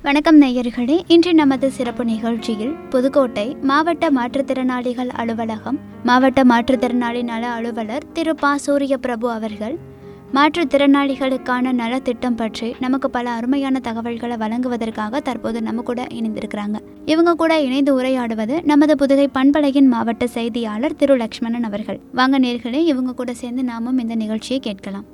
வணக்கம் நேயர்களே இன்று நமது சிறப்பு நிகழ்ச்சியில் புதுக்கோட்டை மாவட்ட மாற்றுத்திறனாளிகள் அலுவலகம் மாவட்ட மாற்றுத்திறனாளி நல அலுவலர் திரு பா சூரிய பிரபு அவர்கள் மாற்றுத்திறனாளிகளுக்கான நலத்திட்டம் பற்றி நமக்கு பல அருமையான தகவல்களை வழங்குவதற்காக தற்போது நம்ம கூட இணைந்திருக்கிறாங்க இவங்க கூட இணைந்து உரையாடுவது நமது புதுகை பண்பலையின் மாவட்ட செய்தியாளர் திரு லக்ஷ்மணன் அவர்கள் வாங்க நேர்களே இவங்க கூட சேர்ந்து நாமும் இந்த நிகழ்ச்சியை கேட்கலாம்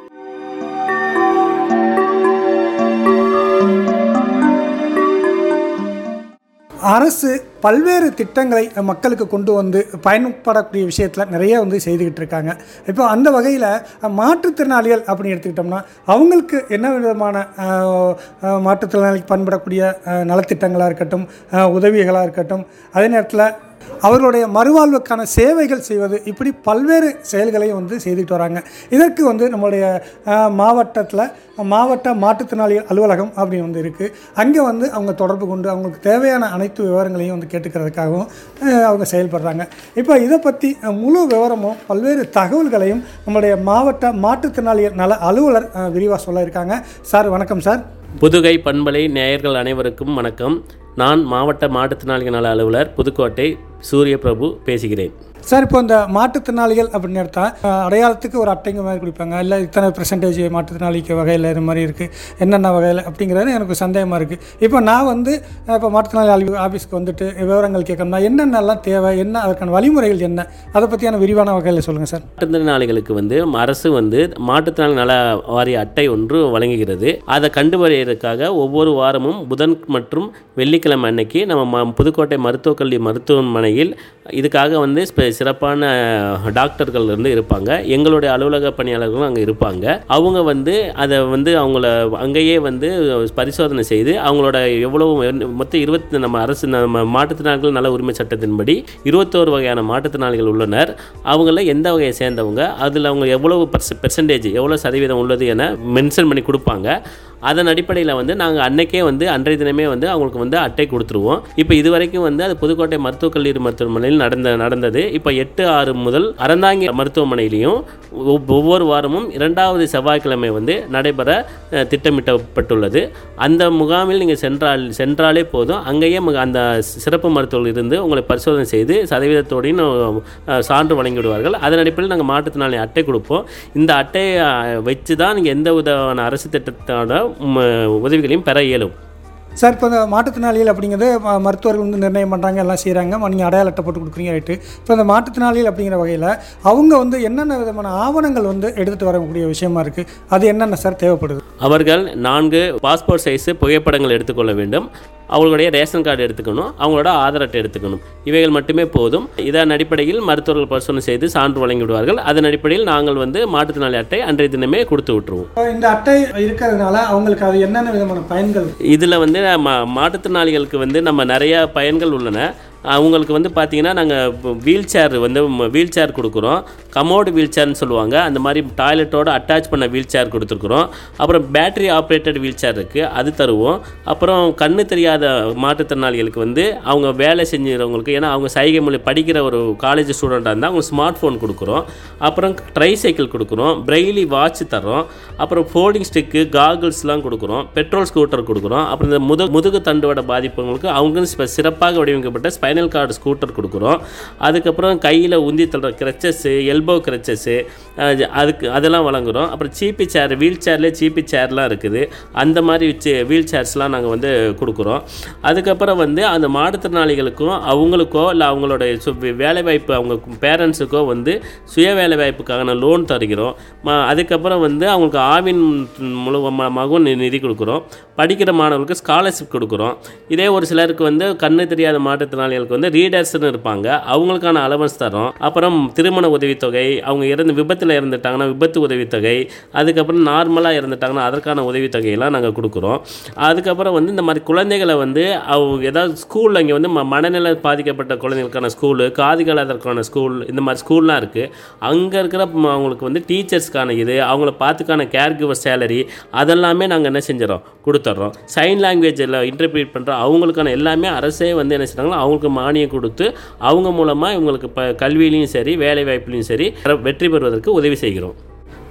அரசு பல்வேறு திட்டங்களை மக்களுக்கு கொண்டு வந்து பயன்படக்கூடிய விஷயத்தில் நிறைய வந்து செய்துக்கிட்டு இருக்காங்க இப்போ அந்த வகையில் மாற்றுத்திறனாளிகள் அப்படின்னு எடுத்துக்கிட்டோம்னா அவங்களுக்கு என்ன விதமான ஆஹ், ஆஹ், மாற்றுத்திறனாளிக்கு பயன்படக்கூடிய ஆஹ், நலத்திட்டங்களாக இருக்கட்டும் ஆஹ், உதவிகளாக இருக்கட்டும் அதே நேரத்தில் அவர்களுடைய மறுவாழ்வுக்கான சேவைகள் செய்வது இப்படி பல்வேறு செயல்களையும் வந்து செய்துட்டு வராங்க இதற்கு வந்து நம்மளுடைய மாவட்டத்தில் மாவட்ட மாற்றுத்திறனாளி அலுவலகம் அப்படின்னு வந்து இருக்குது அங்கே வந்து அவங்க தொடர்பு கொண்டு அவங்களுக்கு தேவையான அனைத்து விவரங்களையும் வந்து கேட்டுக்கிறதுக்காகவும் அஹ், அவங்க செயல்படுறாங்க இப்போ இதை பற்றி முழு விவரமும் பல்வேறு தகவல்களையும் நம்மளுடைய மாவட்ட மாற்றுத்திறனாளிகள் நல அலுவலர் விரிவாக சொல்ல இருக்காங்க சார் வணக்கம் சார் புதுகை பண்பலை நேயர்கள் அனைவருக்கும் வணக்கம் நான் மாவட்ட மாற்றுத்திறனாளிகள் நல அலுவலர் புதுக்கோட்டை சூரிய பிரபு பேசுகிறேன் சார் இப்போ இந்த மாற்றுத்திறனாளிகள் அப்படின்னு எடுத்தா அஹ், அடையாளத்துக்கு ஒரு அட்டைங்க மாதிரி கொடுப்பாங்க இல்லை இத்தனை பெர்சன்டேஜ் மாற்றுத்திறனாளிக்கு வகையில் இது மாதிரி இருக்குது என்னென்ன வகையில் அப்படிங்கிறது எனக்கு சந்தேகமாக இருக்குது இப்போ நான் வந்து அஹ், இப்போ மாற்றுத்திறனாளி ஆலி- ஆஃபீஸ்க்கு வந்துட்டு விவரங்கள் கேட்கணும்னா என்னென்னலாம் தேவை என்ன அதற்கான வழிமுறைகள் என்ன அதை பற்றியான விரிவான வகையில் சொல்லுங்கள் சார் மாற்றுத்திறனாளிகளுக்கு வந்து அரசு வந்து மாற்றுத்திறனாளி நல வாரிய அட்டை ஒன்று வழங்குகிறது அதை கண்டுபிடிக்கிறதுக்காக ஒவ்வொரு வாரமும் புதன் மற்றும் வெள்ளிக்கிழமை அன்னைக்கு நம்ம ம- புதுக்கோட்டை மருத்துவக் கல்வி மருத்துவமனையில் இதுக்காக வந்து ஸ்பெ- சிறப்பான டாக்டர்கள் வந்து இருப்பாங்க எங்களுடைய அலுவலக பணியாளர்களும் அங்கே இருப்பாங்க அவங்க வந்து அதை வந்து அவங்கள அங்கேயே வந்து பரிசோதனை செய்து அவங்களோட எவ்வளவு மொத்தம் இருபத்தி நம்ம அரசு நம்ம மாற்றுத்திறனாளிகள் நல உரிமை சட்டத்தின்படி இருபத்தோரு வகையான மாற்றுத்திறனாளிகள் உள்ளனர் அவங்கள எந்த வகையை சேர்ந்தவங்க அதில் அவங்க எவ்வளவு பர்ச பெர்சன்டேஜ் எவ்வளோ சதவீதம் உள்ளது என மென்ஷன் பண்ணி கொடுப்பாங்க அதன் அடிப்படையில் வந்து நாங்கள் அன்னைக்கே வந்து அன்றைய தினமே வந்து அவங்களுக்கு வந்து அட்டை கொடுத்துருவோம் இப்போ இது வரைக்கும் வந்து அது புதுக்கோட்டை மருத்துவக் கல்லூரி மருத்துவமனையில் நடந்த நடந்தது இப்போ எட்டு ஆறு முதல் அறந்தாங்கி மருத்துவமனையிலையும் ஒவ்- ஒவ்வொரு வாரமும் இரண்டாவது செவ்வாய்க்கிழமை வந்து நடைபெற அஹ், திட்டமிட்டப்பட்டுள்ளது அந்த முகாமில் நீங்கள் சென்றால் சென்றாலே போதும் அங்கேயே மு- அந்த சிறப்பு மருத்துவர்கள் இருந்து உங்களை பரிசோதனை செய்து சதவீதத்தோடையும் அஹ், சான்று வழங்கி விடுவார்கள் அதன் அடிப்படையில் நாங்கள் மாற்றுத்திறனாளி அட்டை கொடுப்போம் இந்த அட்டையை அஹ், வச்சு தான் நீங்கள் எந்த விதமான அரசு திட்டத்தோட ம், உதவிகளையும் பெற இயலும் சார் இப்போ இந்த மாற்றுத்திறனாளிகள் அப்படிங்கிறது ம- மருத்துவர்கள் வந்து நிர்ணயம் பண்ணுறாங்க எல்லாம் செய்கிறாங்க நீங்கள் அடையாள அட்டை போட்டு கொடுக்குறீங்க ரைட்டு இப்போ இந்த மாற்றுத்திறனாளிகள் அப்படிங்கிற வகையில் அவங்க வந்து என்னென்ன விதமான ஆவணங்கள் வந்து எடுத்துகிட்டு வரக்கூடிய விஷயமா இருக்குது அது என்னென்ன சார் தேவைப்படுது அவர்கள் நான்கு பாஸ்போர்ட் சைஸு புகைப்படங்கள் எடுத்துக்கொள்ள வேண்டும் அவங்களுடைய ரேஷன் கார்டு எடுத்துக்கணும் அவங்களோட ஆதார் அட்டை எடுத்துக்கணும் இவைகள் மட்டுமே போதும் இதன் அடிப்படையில் மருத்துவர்கள் பரிசோதனை செய்து சான்று வழங்கி விடுவார்கள் அதன் அடிப்படையில் நாங்கள் வந்து மாற்றுத்திறனாளி அட்டை அன்றைய தினமே கொடுத்து விட்டுருவோம் இப்போ இந்த அட்டை இருக்கிறதுனால அவங்களுக்கு அது என்னென்ன விதமான பயன்கள் இதில் வந்து மா மாற்றுத்திறனாளிகளுக்கு வந்து நம்ம நிறையா பயன்கள் உள்ளன அவங்களுக்கு வந்து பார்த்தீங்கன்னா நாங்கள் வீல் சேர் வந்து வீல் சேர் கொடுக்குறோம் கமோடு வீல் சேர்னு சொல்லுவாங்க அந்த மாதிரி டாய்லெட்டோட அட்டாச் பண்ண வீல் சேர் கொடுத்துருக்குறோம் அப்புறம் பேட்டரி ஆப்ரேட்டட் வீல் சேர் இருக்குது அது தருவோம் அப்புறம் கண்ணு தெரியாத மாற்றுத்திறனாளிகளுக்கு வந்து அவங்க வேலை செஞ்சுறவங்களுக்கு ஏன்னா அவங்க சைகை மொழி படிக்கிற ஒரு காலேஜ் ஸ்டூடெண்ட்டாக இருந்தால் அவங்க ஸ்மார்ட் ஃபோன் கொடுக்குறோம் அப்புறம் ட்ரை சைக்கிள் கொடுக்குறோம் பிரெய்லி வாட்ச் தர்றோம் அப்புறம் ஃபோல்டிங் ஸ்டிக்கு காகிள்ஸ்லாம் கொடுக்குறோம் பெட்ரோல் ஸ்கூட்டர் கொடுக்குறோம் அப்புறம் இந்த முது முதுகு தண்டுவட பாதிப்புகளுக்கு அவங்க ஸ்பெ- சிறப்பாக வடிவமைக்கப்பட்ட ஸ்பைனல் கார்டு ஸ்கூட்டர் கொடுக்குறோம் அதுக்கப்புறம் கையில் உந்தி தள்ளுற கிரச்சஸ்ஸு எல்போ கிரச்சஸ்ஸு அதுக்கு அதெல்லாம் வழங்குறோம் அப்புறம் சீப்பி சேர் வீல் சேர்லேயே சீப்பி சேர்லாம் இருக்குது அந்த மாதிரி வீல் சேர்ஸ்லாம் நாங்கள் வந்து கொடுக்குறோம் அதுக்கப்புறம் வந்து அந்த மாற்றுத்திறனாளிகளுக்கும் அவங்களுக்கோ இல்லை அவங்களோட சு வேலைவாய்ப்பு அவங்க பேரண்ட்ஸுக்கோ வந்து சுய வேலைவாய்ப்புக்கான லோன் தருகிறோம் ம- அதுக்கப்புறம் வந்து அவங்களுக்கு ஆவின் மூலமாகவும் நி- நிதி கொடுக்குறோம் படிக்கிற மாணவர்களுக்கு ஸ்காலர்ஷிப் கொடுக்குறோம் இதே ஒரு சிலருக்கு வந்து கண்ணு தெரியாத மாற்றுத்திறனாளிகளுக்கு வந்து ரீடர்ஸ்னு இருப்பாங்க அவங்களுக்கான அலவன்ஸ் தரோம் அப்புறம் திருமண உதவித்தொகை அவங்க இறந்து விபத்தில் இறந்துட்டாங்கன்னா விபத்து உதவித்தொகை அதுக்கப்புறம் நார்மலாக இறந்துட்டாங்கன்னா அதற்கான உதவித்தொகையெல்லாம் நாங்கள் கொடுக்குறோம் அதுக்கப்புறம் வந்து இந்த மாதிரி குழந்தைகளை வந்து அவங்க ஏதாவது ஸ்கூலில் இங்கே வந்து ம- மனநிலை பாதிக்கப்பட்ட குழந்தைகளுக்கான ஸ்கூலு காதுகளாதற்கான ஸ்கூல் இந்த மாதிரி ஸ்கூல்லாம் இருக்குது அங்கே இருக்கிற ம- அவங்களுக்கு வந்து டீச்சர்ஸ்க்கான இது அவங்கள பார்த்துக்கான கேர் கிவர் சேலரி அதெல்லாமே நாங்கள் என்ன செஞ்சிடறோம் கொடுத்துட்றோம் சைன் லாங்குவேஜில் இன்டர்பிரேட் பண்ணுற அவங்களுக்கான எல்லாமே அரசே வந்து என்ன செய்றாங்களோ அவங்களுக்கு மானியம் கொடுத்து அவங்க மூலமாக இவங்களுக்கு இப்போ கல்வியிலையும் சரி வேலை வாய்ப்புலையும் சரி வெற்றி பெறுவதற்கு உதவி செய்கிறோம்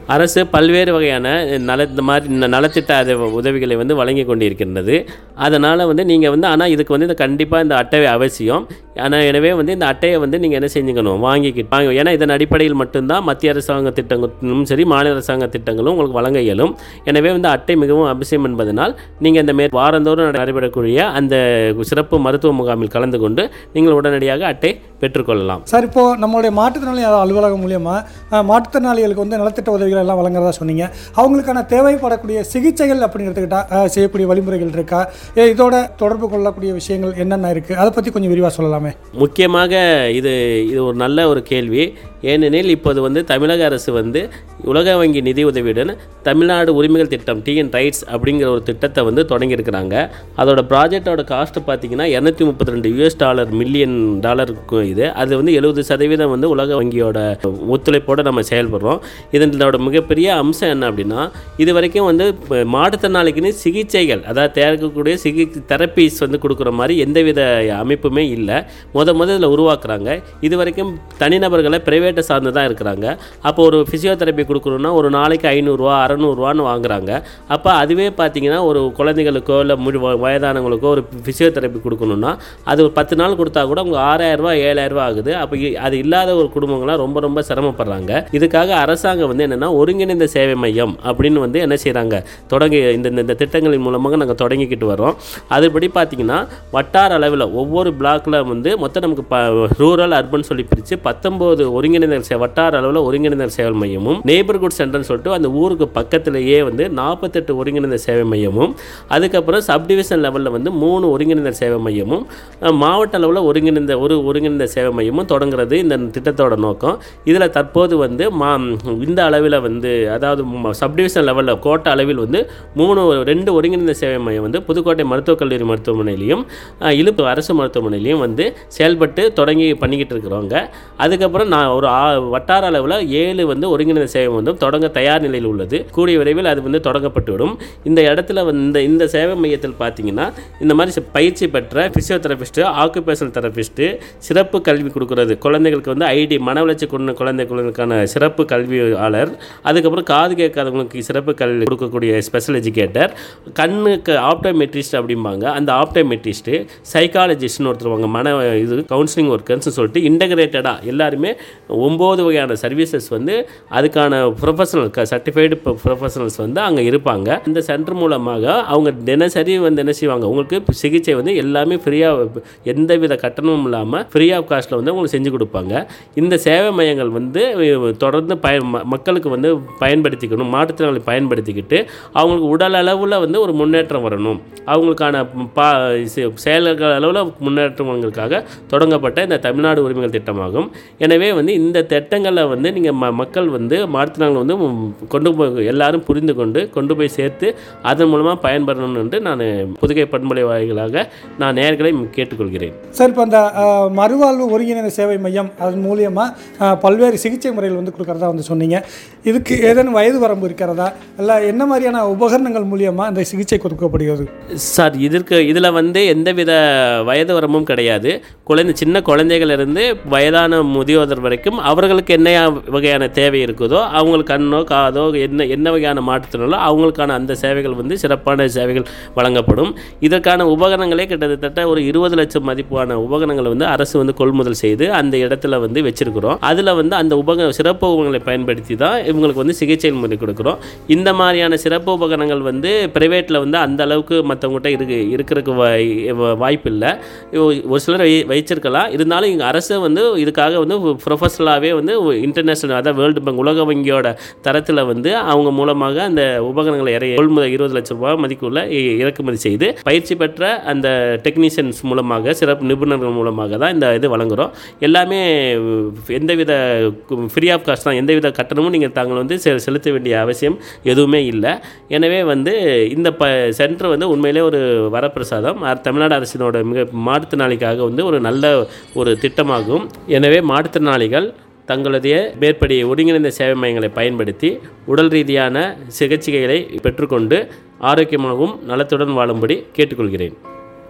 அரசு பல்வேறு வகையான நல இந்த மாதிரி ந- நலத்திட்ட அது- உதவிகளை வந்து வழங்கி கொண்டிருக்கின்றது அதனால் வந்து நீங்கள் வந்து ஆனால் இதுக்கு வந்து இந்த கண்டிப்பாக இந்த அட்டை அவசியம் ஆனால் எனவே வந்து இந்த அட்டையை வந்து நீங்கள் என்ன செஞ்சுக்கணும் வாங்கிக்கிட்டு வாங்க ஏன்னா இதன் அடிப்படையில் மட்டும்தான் மத்திய அரசாங்க திட்டங்களும் சரி மாநில அரசாங்க திட்டங்களும் உங்களுக்கு வழங்க இயலும் எனவே வந்து அட்டை மிகவும் அவசியம் என்பதனால் நீங்கள் இந்த மே வாரந்தோறும் நடைபெறக்கூடிய அந்த சிறப்பு மருத்துவ முகாமில் கலந்து கொண்டு நீங்கள் உடனடியாக அட்டை பெற்றுக்கொள்ளலாம் சார் இப்போது நம்மளுடைய மாற்றுத்திறனாளி அலுவலகம் மூலியமாக மாற்றுத்திறனாளிகளுக்கு வந்து நலத்திட்ட உதவிகள் எல்லாம் வழங்குறதா சொன்னீங்க அவங்களுக்கான தேவைப்படக்கூடிய சிகிச்சைகள் அப்படின்னு எடுத்துக்கிட்டால் செய்யக்கூடிய வழிமுறைகள் இருக்கா ஏ, இதோட தொடர்பு கொள்ளக்கூடிய விஷயங்கள் என்னென்ன இருக்குது அதை பற்றி கொஞ்சம் விரிவாக சொல்லலாமே முக்கியமாக இது இது ஒரு நல்ல ஒரு கேள்வி ஏனெனில் இப்போது வந்து தமிழக அரசு வந்து உலக வங்கி நிதி உதவியுடன் தமிழ்நாடு உரிமைகள் திட்டம் டிஎன் ரைட்ஸ் அப்படிங்கிற ஒரு திட்டத்தை வந்து தொடங்கியிருக்கிறாங்க அதோட ப்ராஜெக்டோட காஸ்ட் பார்த்தீங்கன்னா இரநூத்தி முப்பத்தி ரெண்டு யூஎஸ் டாலர் மில்லியன் டாலருக்கு இது அது வந்து எழுபது சதவீதம் வந்து உலக வங்கியோட ஒத்துழைப்போடு நம்ம செயல்படுறோம் இதனோட மிகப்பெரிய அம்சம் என்ன அப்படின்னா இது வரைக்கும் வந்து இப்ப மாற்றுத்திறனாளிக்குன்னு சிகிச்சைகள் அதாவது தேவைக்கூடிய சிகி தெரப்பீஸ் வந்து கொடுக்குற மாதிரி எந்தவித அமைப்புமே இல்லை முத முத இதில் உருவாக்குறாங்க இது வரைக்கும் தனிநபர்களை ப்ரைவேட்டை சார்ந்து தான் இருக்கிறாங்க அப்போ ஒரு ஃபிசியோதெரப்பி கொடுக்கணுன்னா ஒரு நாளைக்கு ஐநூறுரூவா அறநூறுவான்னு வாங்குறாங்க அப்போ அதுவே பார்த்தீங்கன்னா ஒரு குழந்தைகளுக்கோ இல்லை முடி வ- வயதானவங்களுக்கோ ஒரு ஃபிசியோதெரப்பி கொடுக்கணுன்னா அது ஒரு பத்து நாள் கொடுத்தா கூட அவங்க ஆறாயிரரூவா ஏழாயிரரூவா ஆகுது அப்போ இ- அது இல்லாத ஒரு குடும்பங்கள்லாம் ரொம்ப ரொம்ப சிரமப்படுறாங்க இதுக்காக அரசாங்கம் வந்து என்னென்னா ஒருங்கிணைந்த சேவை மையம் அப்படின்னு வந்து என்ன செய்கிறாங்க தொடங்கி இந்த இந்த- இந்த திட்டங்களின் மூலமாக நாங்கள் தொடங்கிக்கிட்டு வரோம் அதுபடி பார்த்தீங்கன்னா வட்டார அளவில் ஒவ்வொரு பிளாக்ல வந்து மொத்தம் நமக்கு ப ரூரல் அர்பன் சொல்லி பிரித்து பத்தொம்போது ஒருங்கிணைந்த சே வட்டார அளவில் ஒருங்கிணைந்த சேவை மையமும் நெய்பர்ஹுட் சென்டர்னு சொல்லிட்டு அந்த ஊருக்கு பக்கத்திலேயே வந்து நாற்பத்தெட்டு ஒருங்கிணைந்த சேவை மையமும் அதுக்கப்புறம் சப்டிவிஷன் லெவலில் வந்து மூணு ஒருங்கிணைந்த சேவை மையமும் அஹ், மாவட்ட அளவில் ஒருங்கிணைந்த ஒரு ஒருங்கிணைந்த சேவை மையமும் தொடங்குறது இந்த திட்டத்தோட நோக்கம் இதில் தற்போது வந்து மா இந்த அளவில் வந்து அதாவது சப்டிவிஷன் லெவலில் கோட்ட அளவில் வந்து மூணு ரெண்டு ஒருங்கிணைந்த சேவை மையம் வந்து புதுக்கோட்டை மருத்துவக் கல்லூரி மருத்துவமனையிலையும் அஹ், இலுப்பு அரசு மருத்துவமனையிலையும் வந்து செயல்பட்டு தொடங்கி பண்ணிக்கிட்டு இருக்கிறவங்க அதுக்கப்புறம் நான் ஒரு ஆ- வட்டார அளவில் ஏழு வந்து ஒருங்கிணைந்த சேவை வந்து தொடங்க தயார் நிலையில் உள்ளது கூடிய விரைவில் அது வந்து தொடங்கப்பட்டுவிடும் இந்த இடத்துல வந்து இந்த சேவை மையத்தில் பார்த்தீங்கன்னா இந்த மாதிரி சி- பயிற்சி பெற்ற ஃபிசியோதெரபிஸ்ட்டு ஆக்குபேஷனல் தெரபிஸ்ட்டு சிறப்பு கல்வி கொடுக்குறது குழந்தைகளுக்கு வந்து ஐடி மன வளர்ச்சி கொண்ட குழந்தைகளுக்கான சிறப்பு கல்வியாளர் அதுக்கப்புறம் காது கேட்காதவங்களுக்கு சிறப்பு கல்வி கொடுக்கக்கூடிய ஸ்பெஷல் எஜுகேட்டர் கண்ணுக்கு ஆப்டோமெட்ரிஸ்ட் அப்படிம்பாங்க அந்த ஆப்டோமெட்ரிஸ்ட்டு சைக்காலஜிஸ்ட்னு ஒருத்தருவாங்க மன இது கவுன்சிலிங் ஒர்க்கர்ஸ்னு சொல்லிட்டு இன்டகிரேட்டடாக எல்லாருமே ஒம்பது வகையான சர்வீசஸ் வந்து அதுக்கான ப்ரொஃபஷனல் சர்டிஃபைடு ப்ரொஃபஷனல்ஸ் வந்து அங்கே இருப்பாங்க இந்த சென்டர் மூலமாக அவங்க தினசரி வந்து என்ன செய்வாங்க உங்களுக்கு சிகிச்சை வந்து எல்லாமே ஃப்ரீயாக எந்தவித கட்டணமும் இல்லாமல் ஃப்ரீ ஆஃப் காஸ்ட்டில் வந்து உங்களுக்கு செஞ்சு கொடுப்பாங்க இந்த சேவை மையங்கள் வந்து அஹ், தொடர்ந்து பய ம- மக்களுக்கு வந்து பயன்படுத்திக்கணும் மாற்றுத்திறனாளி பயன்படுத்திக்கிட்டு அவங்களுக்கு உடல் அளவில் வந்து ஒரு முன்னேற்றம் வரணும் அவங்களுக்கான பா செ- செயல்கள் அளவில் முன்னேற்றங்களுக்காக தொடங்கப்பட்ட இந்த தமிழ்நாடு உரிமைகள் திட்டமாகும் எனவே வந்து இந்த திட்டங்களை வந்து நீங்கள் ம மக்கள் வந்து மாற்றுத்திறனாளி வந்து ம், கொண்டு போய் எல்லாரும் புரிந்து கொண்டு கொண்டு போய் சேர்த்து அதன் மூலமாக பயன்பெறணும் என்று நான் புதுகை பண்பலை வாயிலாக நான் நேர்களை கேட்டுக்கொள்கிறேன் சார் இப்போ அந்த அஹ், மறுவாழ்வு ஒருங்கிணைந்த சேவை மையம் அதன் மூலியமாக பல்வேறு சிகிச்சை முறைகள் வந்து கொடுக்கறதா வந்து சொன்னீங்க இதுக்கு ஏதேனும் வயது வரம்பு இருக்கிறதா இல்லை என்ன மாதிரியான உபகரணங்கள் மூலியமாக இந்த சிகிச்சை கொடுக்கப்படுகிறது சார் இதற்கு இதில் வந்து எந்தவித வயது வரம்பும் கிடையாது குழந்தை சின்ன குழந்தைகளிலிருந்து வயதான முதியோதர் வரைக்கும் அவர்களுக்கு என்ன வகையான தேவை இருக்குதோ அவங்களுக்கு கண்ணோ காதோ என்ன என்ன வகையான மாற்றுத்திறனோ அவங்களுக்கான அந்த சேவைகள் வந்து சிறப்பான சேவைகள் வழங்கப்படும் இதற்கான உபகரணங்களே கிட்டத்தட்ட ஒரு இருபது லட்சம் மதிப்பான உபகரணங்களை வந்து அரசு வந்து கொள்முதல் செய்து அந்த இடத்துல வந்து வச்சிருக்கிறோம் அதில் வந்து அந்த உபக சிறப்பு உபகரணங்களை பயன்படுத்தி தான் இவங்களுக்கு வந்து சிகிச்சை முறை கொடுக்குறோம் இந்த மாதிரியான சிறப்பு உபகரணங்கள் வந்து பிரைவேட்டில் வந்து அந்த அளவுக்கு மற்றவங்ககிட்ட இருக்கு இருக்கிறதுக்கு வாய் வாய்ப்பு இல்லை ஒரு சிலர் வை வைச்சிருக்கலாம் இருந்தாலும் இங்கே அரசு வந்து இதுக்காக வந்து ப்ரொஃபஷனலாகவே வந்து இன்டர்நேஷ்னல் அதாவது வேர்ல்டு பேங்க் உலக வங்கியோட தரத்தில் வந்து அவங்க மூலமாக அந்த உபகரணங்களை இறை கொள்முதல் இருபது லட்சம் ரூபாய் மதிப்புள்ள இ- இறக்குமதி செய்து பயிற்சி பெற்ற அந்த டெக்னீஷியன்ஸ் மூலமாக சிறப்பு நிபுணர்கள் மூலமாக தான் இந்த இது வழங்குகிறோம் எல்லாமே எந்தவித ஃப்ரீ ஆஃப் காஸ்ட் தான் எந்தவித கட்டணமும் நீங்கள் தாங்கள் வந்து செ- செலுத்த வேண்டிய அவசியம் எதுவுமே இல்லை எனவே வந்து இந்த ப சென்டர் வந்து உண்மையிலே ஒரு வரப்பிரசாதம் அ- தமிழ்நாடு அரசினோட மிக மாற்றுத்திறனாளிக்காக வந்து ஒரு நல்ல ஒரு திட்டமாகும் எனவே மாற்றுத்திறனாளிகள் தங்களுடைய மேற்படி ஒருங்கிணைந்த சேவை மையங்களை பயன்படுத்தி உடல் ரீதியான சிகிச்சைகளை பெற்றுக்கொண்டு ஆரோக்கியமாகவும் நலத்துடன் வாழும்படி கேட்டுக்கொள்கிறேன்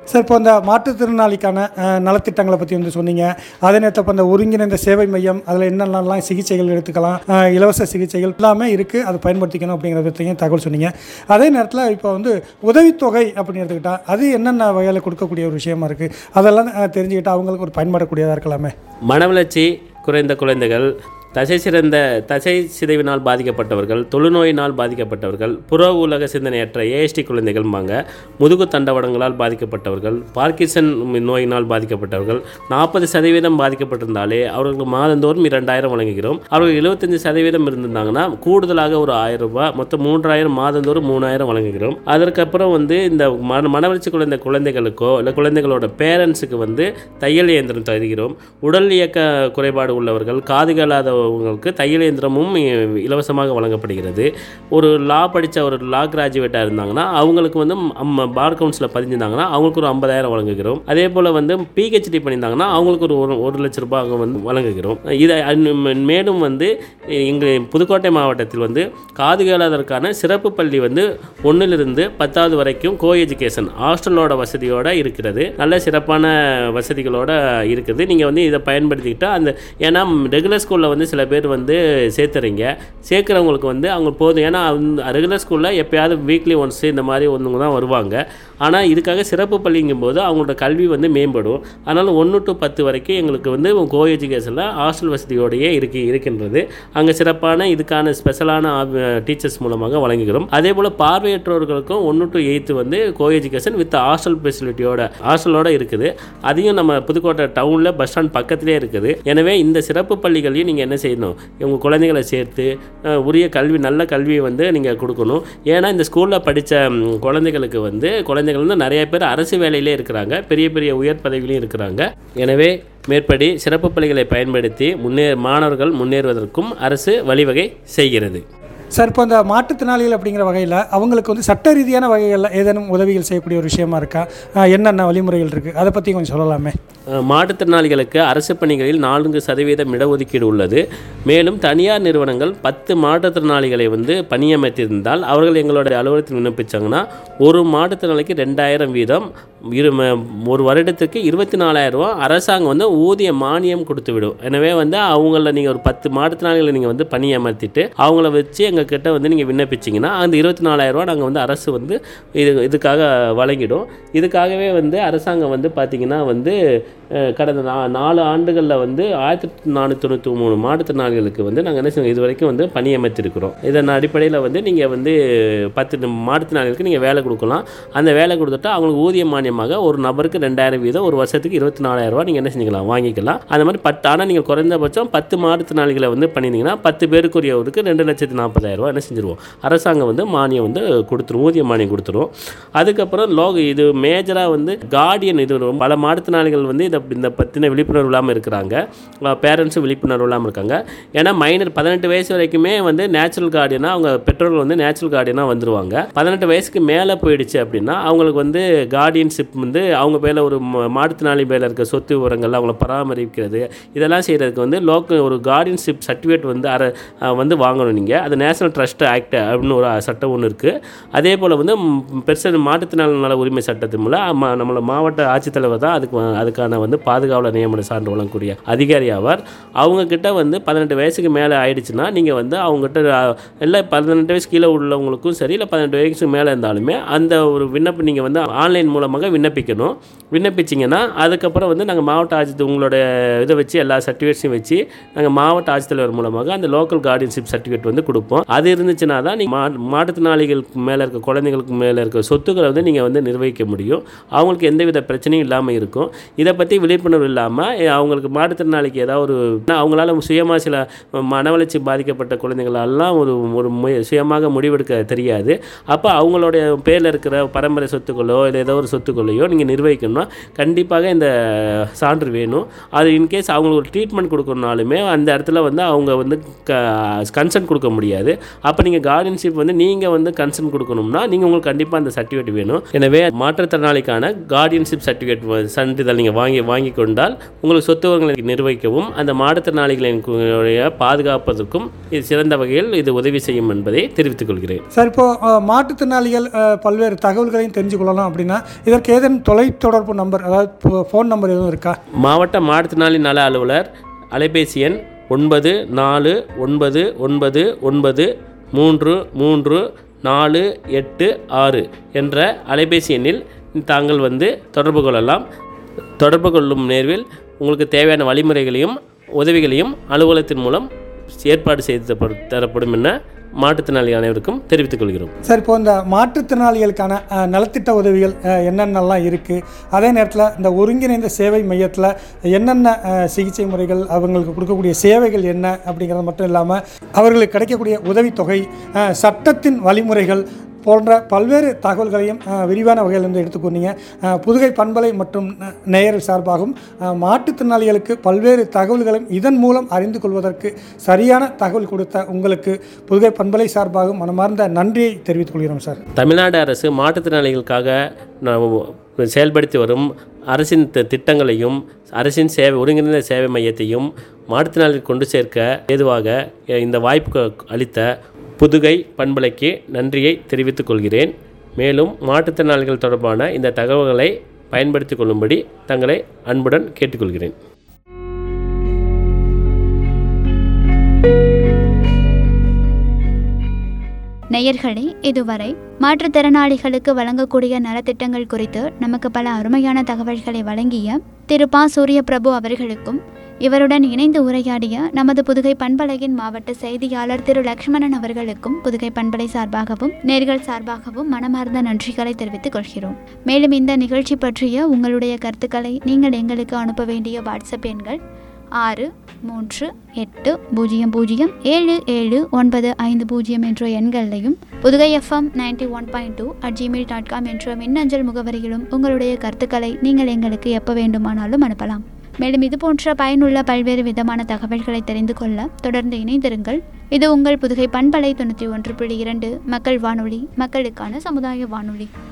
சார் இப்போ இந்த மாற்றுத்திறனாளிக்கான அஹ், நலத்திட்டங்களை பற்றி வந்து சொன்னீங்க அதே நேரத்தில் இப்போ இந்த ஒருங்கிணைந்த சேவை மையம் அதில் என்னென்னலாம் சிகிச்சைகள் எடுத்துக்கலாம் அஹ், இலவச சிகிச்சைகள் எல்லாமே இருக்குது அதை பயன்படுத்திக்கணும் அப்படிங்கிறத பற்றியும் தகவல் சொன்னீங்க அதே நேரத்தில் இப்போ வந்து உதவித்தொகை அப்படின்னு எடுத்துக்கிட்டால் அது என்னென்ன வகையில் கொடுக்கக்கூடிய ஒரு விஷயமா இருக்குது அதெல்லாம் அஹ், தெரிஞ்சுக்கிட்டால் அவங்களுக்கு ஒரு பயன்படக்கூடியதாக இருக்கலாமே மனவளர்ச்சி குறைந்த குழந்தைகள் தசை சிறந்த தசை சிதைவினால் பாதிக்கப்பட்டவர்கள் தொழுநோயினால் பாதிக்கப்பட்டவர்கள் புற உலக சிந்தனையற்ற ஏஎஸ்டி குழந்தைகள்பாங்க முதுகு தண்டவடங்களால் பாதிக்கப்பட்டவர்கள் பார்க்கின்சன் நோயினால் பாதிக்கப்பட்டவர்கள் நாற்பது சதவீதம் பாதிக்கப்பட்டிருந்தாலே அவர்களுக்கு மாதந்தோறும் இரண்டாயிரம் வழங்குகிறோம் அவர்கள் எழுபத்தஞ்சு சதவீதம் இருந்திருந்தாங்கன்னா கூடுதலாக ஒரு ஆயிரம் ரூபாய் மொத்தம் மூன்றாயிரம் மாதந்தோறும் மூணாயிரம் வழங்குகிறோம் அதற்கப்புறம் வந்து இந்த மன மனவளர்ச்சி குழந்தை குழந்தைகளுக்கோ இல்லை குழந்தைகளோட பேரண்ட்ஸுக்கு வந்து தையல் இயந்திரம் தருகிறோம் உடல் இயக்க குறைபாடு உள்ளவர்கள் காது கேளாதவங்களுக்கு தையல் இயந்திரமும் இ- இலவசமாக வழங்கப்படுகிறது ஒரு லா படித்த ஒரு லா கிராஜுவேட்டாக இருந்தாங்கன்னா அவங்களுக்கு வந்து நம்ம பார் கவுன்சிலில் பதிஞ்சிருந்தாங்கன்னா அவங்களுக்கு ஒரு ஐம்பதாயிரம் வழங்குகிறோம் அதே போல் வந்து பிஹெச்டி பண்ணியிருந்தாங்கன்னா அவங்களுக்கு ஒரு ஒரு ஒரு லட்ச ரூபாய் அவங்க வந்து வழங்குகிறோம் இதை அன்~ மேலும் வந்து எங்கள் புதுக்கோட்டை மாவட்டத்தில் வந்து காது கேளாதற்கான சிறப்பு பள்ளி வந்து ஒன்றிலிருந்து பத்தாவது வரைக்கும் கோ எஜுகேஷன் ஹாஸ்டலோட வசதியோட இருக்கிறது நல்ல சிறப்பான வசதிகளோட இருக்குது நீங்கள் வந்து இதை பயன்படுத்திக்கிட்டால் அந்த ஏன்னா ரெகுலர் ஸ்கூலில் வந்து சில பேர் வந்து சேர்த்துறீங்க சேர்க்குறவங்களுக்கு வந்து அவங்க போதும் ஏன்னா ரெகுலர் ஸ்கூலில் எப்பயாவது வீக்லி ஒன்ஸ் இந்த மாதிரி ஒன்றுங்க தான் வருவாங்க ஆனால் இதுக்காக சிறப்பு பள்ளிங்கும் போது அவங்களோட கல்வி வந்து மேம்படும் அதனால் ஒன்று டு பத்து வரைக்கும் எங்களுக்கு வந்து கோ எஜுகேஷனில் ஹாஸ்டல் வசதியோடையே இருக்கு இருக்கின்றது அங்கே சிறப்பான இதுக்கான ஸ்பெஷலான டீச்சர்ஸ் மூலமாக வழங்குகிறோம் அதே போல் பார்வையற்றவர்களுக்கும் ஒன்று டு எயித்து வந்து கோ எஜுகேஷன் வித் ஹாஸ்டல் ஃபெசிலிட்டியோட ஹாஸ்டலோட இருக்குது அதையும் நம்ம புதுக்கோட்டை டவுனில் பஸ் ஸ்டாண்ட் பக்கத்திலே இருக்குது எனவே இந்த சிறப்பு பள்ளிகளையும் நீங்கள் என்ன செய்யணும் உங்கள் குழந்தைகளை சேர்த்து அஹ், உரிய கல்வி நல்ல கல்வியை வந்து நீங்கள் கொடுக்கணும் ஏன்னா இந்த ஸ்கூலில் படித்த குழந்தைகளுக்கு வந்து குழந்தைகள் வந்து நிறைய பேர் அரசு வேலையிலே இருக்கிறாங்க பெரிய பெரிய உயர் பதவியிலையும் இருக்கிறாங்க எனவே மேற்படி சிறப்பு பள்ளிகளை பயன்படுத்தி முன்னே மாணவர்கள் முன்னேறுவதற்கும் அரசு வழிவகை செய்கிறது சார் இப்போ இந்த மாற்றுத்திறனாளிகள் அப்படிங்கிற வகையில் அவங்களுக்கு வந்து சட்ட ரீதியான வகைகளில் ஏதேனும் உதவிகள் செய்யக்கூடிய ஒரு விஷயமா இருக்கா அஹ், என்னென்ன வழிமுறைகள் இருக்குது அதை பற்றி கொஞ்சம் சொல்லலாமே அஹ், மாற்றுத்திறனாளிகளுக்கு அரசு பணிகளில் நான்கு சதவீதம் இடஒதுக்கீடு உள்ளது மேலும் தனியார் நிறுவனங்கள் பத்து மாற்றுத்திறனாளிகளை வந்து பணியமர்த்தியிருந்தால் அவர்கள் எங்களுடைய அலுவலகத்தில் விண்ணப்பிச்சாங்கன்னா ஒரு மாற்றுத்திறனாளிக்கு ரெண்டாயிரம் வீதம் இரு ம- ஒரு வருடத்துக்கு இருபத்தி நாலாயிரம் ரூபா அரசாங்கம் வந்து ஊதிய மானியம் கொடுத்து விடும் எனவே வந்து அவங்கள நீங்கள் ஒரு பத்து மாற்றுத்திறனாளிகளை நீங்கள் வந்து பணியமர்த்திட்டு அவங்கள வச்சு எங்கள் கிட்ட வந்து நீங்கள் விண்ணப்பிச்சிங்கன்னா அந்த இருபத்தி நாலாயிரம் ரூபா நாங்கள் வந்து அரசு வந்து இது இதுக்காக வழங்கிடும் இதுக்காகவே வந்து அரசாங்கம் வந்து பார்த்திங்கன்னா வந்து அஹ், கடந்த நா நாலு ஆண்டுகளில் வந்து ஆயிரத்தி நானூற்றி தொண்ணூற்றி மூணு மாற்றுத்திறனாளிகளுக்கு வந்து நாங்கள் என்ன செய்வோம் இது வரைக்கும் வந்து பணியமர்த்திருக்கிறோம் இதன் அடிப்படையில் வந்து நீங்கள் வந்து பத்து மாற்றுத்திறனாளிகளுக்கு நீங்கள் வேலை கொடுக்கலாம் அந்த வேலை கொடுத்துட்டா அவங்களுக்கு ஊதிய மானியமாக ஒரு நபருக்கு ரெண்டாயிரம் வீதம் ஒரு வருஷத்துக்கு இருபத்தி நாலாயிரம் ரூபா நீங்கள் என்ன செஞ்சுக்கலாம் வாங்கிக்கலாம் அந்த மாதிரி பத்து ஆனால் நீங்கள் குறைந்தபட்சம் பத்து மாற்றுத்திறனாளிகளை வந்து பண்ணியிருந்தீங்கன்னா பத்து பேருக்குரியவருக்கு ரெண்டு லட்சத்தி நாற்பதாயிரம் ரூபா என்ன செஞ்சுருவோம் அரசாங்கம் வந்து மானியம் வந்து கொடுத்துரும் ஊதிய மானியம் கொடுத்துரும் அதுக்கப்புறம் லோக இது மேஜராக வந்து கார்டியன் இது ரொம்ப பல மாற்றுத்திறனாளிகள் வந்து இதை இந்த பற்றின விழிப்புணர்வு இல்லாமல் இருக்கிறாங்க பேரண்ட்ஸும் விழிப்புணர்வு இல்லாமல் இருக்காங்க ஏன்னா மைனர் பதினெட்டு வயசு வரைக்குமே வந்து நேச்சுரல் கார்டியனாக அவங்க பெற்றோர்கள் வந்து நேச்சுரல் கார்டியனாக வந்துருவாங்க பதினெட்டு வயசுக்கு மேலே போயிடுச்சு அப்படின்னா அவங்களுக்கு வந்து கார்டியன்ஷிப் வந்து அவங்க பேரில் ஒரு ம- மாற்றுத்திறனாளி பேரில் இருக்க சொத்து விவரங்கள் அவங்கள பராமரிக்கிறது இதெல்லாம் செய்கிறதுக்கு வந்து லோக்கல் ஒரு கார்டியன்ஷிப் சர்டிஃபிகேட் வந்து அர அஹ் வந்து வாங்கணும் நீங்கள் அது நேஷனல் ட்ரஸ்ட் ஆக்ட் அப்படின்னு ஒரு சட்டம் ஒன்று இருக்குது அதே போல் வந்து பெருசு மாற்றுத்திறனாளி நல உரிமை சட்டத்தின் மூலம் ம- நம்மள மாவட்ட ஆட்சித்தலைவர் தான் அதுக்கு வ- அதுக்கான வந்து பாதுகாவலர் நியமன சான்று வழங்கக்கூடிய அதிகாரி ஆவார் அவங்க கிட்ட வந்து பதினெட்டு வயசுக்கு மேலே ஆயிடுச்சுன்னா நீங்கள் வந்து அவங்ககிட்ட அஹ், இல்லை பதினெட்டு வயசு கீழே உள்ளவங்களுக்கும் சரி இல்லை பதினெட்டு வயசுக்கு மேலே இருந்தாலுமே அந்த ஒரு விண்ணப்பம் நீங்கள் வந்து ஆன்லைன் மூலமாக விண்ணப்பிக்கணும் விண்ணப்பிச்சிங்கன்னா அதுக்கப்புறம் வந்து நாங்கள் மாவட்ட ஆட்சி உங்களோட இதை வச்சு எல்லா சர்டிஃபிகேட்ஸையும் வச்சு நாங்கள் மாவட்ட ஆட்சித்தலைவர் மூலமாக அந்த லோக்கல் கார்டியன்ஷிப் சர்டிஃபிகேட் வந்து கொடுப்போம் அது இருந்துச்சுன்னா தான் நீங்கள் மா மாற்றுத்திறனாளிகளுக்கு மேலே இருக்க குழந்தைங்களுக்கு மேலே இருக்க சொத்துக்களை வந்து நீங்கள் வந்து நிர்வகிக்க முடியும் அவங்களுக்கு எந்தவித பிரச்சனையும் இல்லாமல் இருக்கும் இதை பற்றி விழிப்புணர்வு இல்லாமல் அவங்களுக்கு மாற்றுத்திறனாளிக்கு ஏதாவது ஒரு அவங்களால சுயமாக சில மன வளர்ச்சி பாதிக்கப்பட்ட குழந்தைகளெல்லாம் ஒரு ஒரு முய- சுயமாக முடிவெடுக்க தெரியாது அப்போ அவங்களுடைய பேரில் இருக்கிற பரம்பரை சொத்துக்களோ இல்லை ஏதோ ஒரு சொத்துக்களையோ நீங்கள் நிர்வகிக்கணும்னா கண்டிப்பாக இந்த சான்று வேணும் அது இன்கேஸ் அவங்களுக்கு ஒரு ட்ரீட்மெண்ட் கொடுக்கணுனாலுமே அந்த இடத்துல வந்து அவங்க வந்து கன்சென்ட் கொடுக்க முடியாது அப்போ நீங்கள் கார்டியன்ஷிப் வந்து நீங்கள் வந்து கன்சென்ட் கொடுக்கணும்னா நீங்கள் உங்களுக்கு கண்டிப்பாக அந்த சர்டிஃபிகேட் வேணும் எனவே மாற்றுத்திறனாளிக்கான கார்டியன்ஷிப் சர்டிஃபிகேட் சான்றிதழ் நீங்கள் வாங்கி வாங்கி கொண்டால் உங்களுக்கு சொத்து வளங்களை நிர்வகிக்கவும் அந்த மாற்றுத்திறனாளிகளின் கு- உடைய பாதுகாப்பதற்கும் இது சிறந்த வகையில் இது உதவி செய்யும் என்பதை தெரிவித்துக் கொள்கிறேன் சார் இப்போது மாற்றுத்திறனாளிகள் அஹ், பல்வேறு தகவல்களையும் தெரிஞ்சு கொள்ளலாம் அப்படின்னா இதற்கு ஏதேனும் தொலைத்தொடர்பு நம்பர் அதாவது ஃபோன் நம்பர் எதுவும் இருக்கா மாவட்ட மாற்றுத்திறனாளி நல அலுவலர் அலைபேசி எண் ஒன்பது நாலு ஒன்பது ஒன்பது ஒன்பது மூன்று மூன்று நாலு எட்டு ஆறு என்ற அலைபேசி எண்ணில் தாங்கள் வந்து தொடர்பு கொள்ளலாம் தொடர்பு கொள்ளும் நேர்வில் உங்களுக்கு தேவையான வழிமுறைகளையும் உதவிகளையும் அலுவலகத்தின் மூலம் ஏற்பாடு செய்து தரப்படு- தரப்படும் என மாற்றுத்திறனாளி அனைவருக்கும் தெரிவித்துக் கொள்கிறோம் சார் இப்போ இந்த மாற்றுத்திறனாளிகளுக்கான அஹ், நலத்திட்ட உதவிகள் அஹ், என்னென்னலாம் இருக்குது அதே நேரத்தில் இந்த ஒருங்கிணைந்த சேவை மையத்தில் என்னென்ன அஹ், சிகிச்சை முறைகள் அவங்களுக்கு கொடுக்கக்கூடிய சேவைகள் என்ன அப்படிங்கிறது மட்டும் இல்லாமல் அவர்களுக்கு கிடைக்கக்கூடிய உதவித்தொகை அஹ், சட்டத்தின் வழிமுறைகள் போன்ற பல்வேறு தகவல்களையும் அஹ், விரிவான வகையில் வந்து எடுத்துக்கொண்டீங்க அஹ், புதுகை பண்பலை மற்றும் ந- நேயர் சார்பாகவும் அஹ், மாற்றுத்திறனாளிகளுக்கு பல்வேறு தகவல்களையும் இதன் மூலம் அறிந்து கொள்வதற்கு சரியான தகவல் கொடுத்த உங்களுக்கு புதுகை பண்பலை சார்பாகவும் மனமார்ந்த நன்றியை தெரிவித்துக் கொள்கிறோம் சார் தமிழ்நாடு அரசு மாற்றுத்திறனாளிகளுக்காக ந- செயல்படுத்தி வரும் அரசின் தி- திட்டங்களையும் அரசின் சேவை ஒருங்கிணைந்த சேவை மையத்தையும் மாற்றுத்திறனாளிகள் கொண்டு சேர்க்க ஏதுவாக எ- இந்த வாய்ப்பு அளித்த புதுகை பண்பலைக்கு நன்றியை தெரிவித்துக் கொள்கிறேன் மேலும் மாற்றுத்திறனாளிகள் தொடர்பான இந்த தகவல்களை பயன்படுத்திக் கொள்ளும்படி தங்களை அன்புடன் கேட்டுக்கொள்கிறேன் நேயர்களே இதுவரை மாற்றுத்திறனாளிகளுக்கு வழங்கக்கூடிய நலத்திட்டங்கள் குறித்து நமக்கு பல அருமையான தகவல்களை வழங்கிய திரு பா சூரிய பிரபு அவர்களுக்கும் இவருடன் இணைந்து உரையாடிய நமது புதுகை பண்பலையின் மாவட்ட செய்தியாளர் திரு லக்ஷ்மணன் அவர்களுக்கும் புதுகை பண்பலை சார்பாகவும் நேர்கள் சார்பாகவும் மனமார்ந்த நன்றிகளை தெரிவித்துக் கொள்கிறோம் மேலும் இந்த நிகழ்ச்சி பற்றிய உங்களுடைய கருத்துக்களை நீங்கள் எங்களுக்கு அனுப்ப வேண்டிய வாட்ஸ்அப் எண்கள் ஆறு மூன்று எட்டு பூஜ்ஜியம் பூஜ்ஜியம் ஏழு ஏழு ஒன்பது ஐந்து பூஜ்ஜியம் என்ற எண்களையும் Pudugai FM ninety one point two at Gmail dot com என்ற மின்னஞ்சல் முகவரியிலும் உங்களுடைய கருத்துக்களை நீங்கள் எங்களுக்கு எப்போ வேண்டுமானாலும் அனுப்பலாம் மேலும் இது போன்ற பயனுள்ள பல்வேறு விதமான தகவல்களை தெரிந்து கொள்ள தொடர்ந்து இணைந்திருங்கள் இது உங்கள் புதுகை பண்பலை தொண்ணூற்றி ஒன்று புள்ளி இரண்டு மக்கள் வானொலி மக்களுக்கான சமுதாய வானொலி